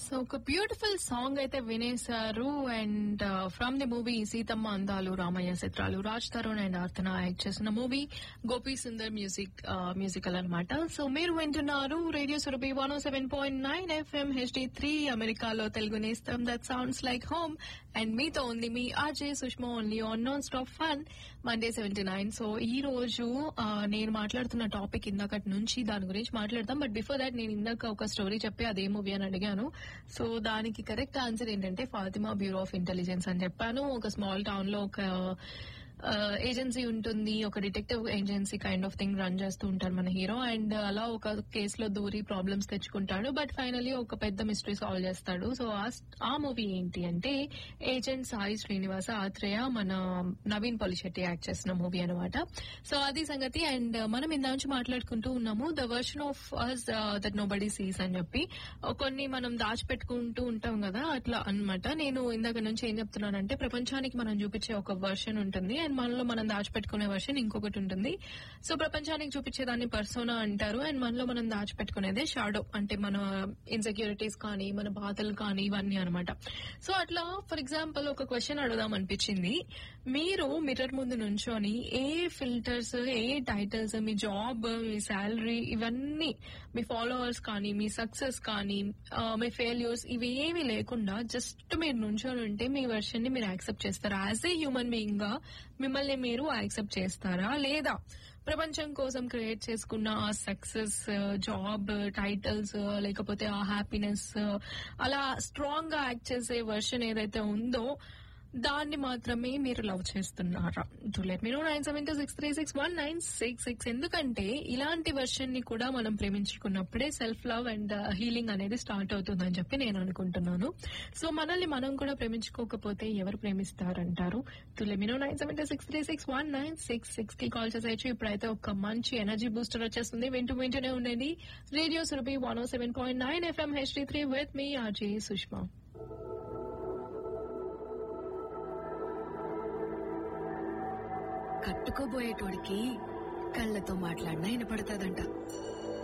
so ఒక beautiful song అయితే వినేశారు and from the movie Seethamma Andalu Ramayya Sitralu Raj Tarun and Arthana act చేసిన movie Gopi Sundar music musical అన్నమాట సో మీరు వింటున్నారు radio Surabhi one seven point nine FM HD three అమెరికాలో తెలుగు నేస్తం that sounds like home and మీతో ఉంది మీ RJ Sushma only on non stop fun Monday seventy nine so ఈ రోజు ఆ, నేను మాట్లాడుతున్న టాపిక్ ఇందాకటి నుంచి దాని గురించి మాట్లాడతాం బట్ బిఫోర్ దాట్ నేను ఇందాక ఒక స్టోరీ చెప్పి అదే మూవీ అని అడిగాను సో దానికి కరెక్ట్ ఆన్సర్ ఏంటంటే ఫాతిమా బ్యూరో ఆఫ్ ఇంటెలిజెన్స్ అని చెప్పాను ఒక స్మాల్ టౌన్ లో ఒక ఏజెన్సీ ఉంటుంది ఒక detective agency kind of thing run చేస్తూ ఉంటారు మన హీరో అండ్ అలా ఒక కేసులో దూరి ప్రాబ్లమ్స్ తెచ్చుకుంటాడు బట్ ఫైనలీ ఒక పెద్ద మిస్టరీ సాల్వ్ చేస్తాడు సో ఆ మూవీ ఏంటి అంటే ఏజెంట్ సాయి శ్రీనివాస ఆత్రేయ మన నవీన్ పొలిశెట్టి యాక్ట్ చేసిన మూవీ అనమాట సో అది సంగతి అండ్ మనం ఇందా నుంచి మాట్లాడుకుంటూ ఉన్నాము the version of us that nobody sees అని చెప్పి కొన్ని మనం దాచిపెట్టుకుంటూ ఉంటాం కదా అట్లా అన్నమాట నేను ఇందాక నుంచి ఏం చెప్తున్నానంటే ప్రపంచానికి మనం చూపించే ఒక వర్షన్ ఉంటుంది అండ్ మనలో మనం దాచిపెట్టుకునే వర్షన్ ఇంకొకటి ఉంటుంది సో ప్రపంచానికి చూపించేదాన్ని పర్సోనా అంటారు అండ్ మనలో మనం దాచిపెట్టుకునేదే షాడో అంటే మన ఇన్సెక్యూరిటీస్ కానీ మన బాధలు కానీ ఇవన్నీ అనమాట సో అట్లా ఫర్ ఎగ్జాంపుల్ ఒక క్వశ్చన్ అడుగుదాం అనిపించింది మీరు మిర్రర్ ముందు నుంచొని ఏ ఫిల్టర్స్ ఏ టైటిల్స్ మీ జాబ్ మీ శాలరీ ఇవన్నీ మీ ఫాలోవర్స్ కానీ మీ సక్సెస్ కానీ ఆ, మీ ఫెయిల్యూర్స్ ఇవి ఏవి లేకుండా జస్ట్ మీరు నుంచొని ఉంటే మీ వర్షన్ ని మీరు యాక్సెప్ట్ చేస్తారా యాజ్ ఏ హ్యూమన్ బీయింగ్ గా మిమ్మల్ని మీరు యాక్సెప్ట్ చేస్తారా లేదా ప్రపంచం కోసం క్రియేట్ చేసుకున్న ఆ సక్సెస్ జాబ్ టైటిల్స్ లేకపోతే ఆ హ్యాపీనెస్ అలా స్ట్రాంగ్ గా యాక్ట్ చేసే వర్షన్ ఏదైతే ఉందో దాన్ని మాత్రమే మీరు లవ్ చేస్తున్నారా to let me know nine seven two six three six one nine six six ఎందుకంటే ఇలాంటి వర్షన్ ని కూడా మనం ప్రేమించుకున్నప్పుడే సెల్ఫ్ లవ్ అండ్ హీలింగ్ అనేది స్టార్ట్ అవుతుందని చెప్పి నేను అనుకుంటున్నాను సో మనల్ని మనం కూడా ప్రేమించుకోకపోతే ఎవరు ప్రేమిస్తారంటారు to let me know nine seven two six three six one nine six six కి కాల్ చేసేయచ్చు ఇప్పుడైతే ఒక మంచి ఎనర్జీ బూస్టర్ వచ్చేస్తుంది వింటూ వింటూనే ఉండండి radio Surabhi one seven point nine FM HD three with me RJ Sushma కట్టుకోబోయేటోడికి కళ్ళతో మాట్లాడినా వినపడతాదంట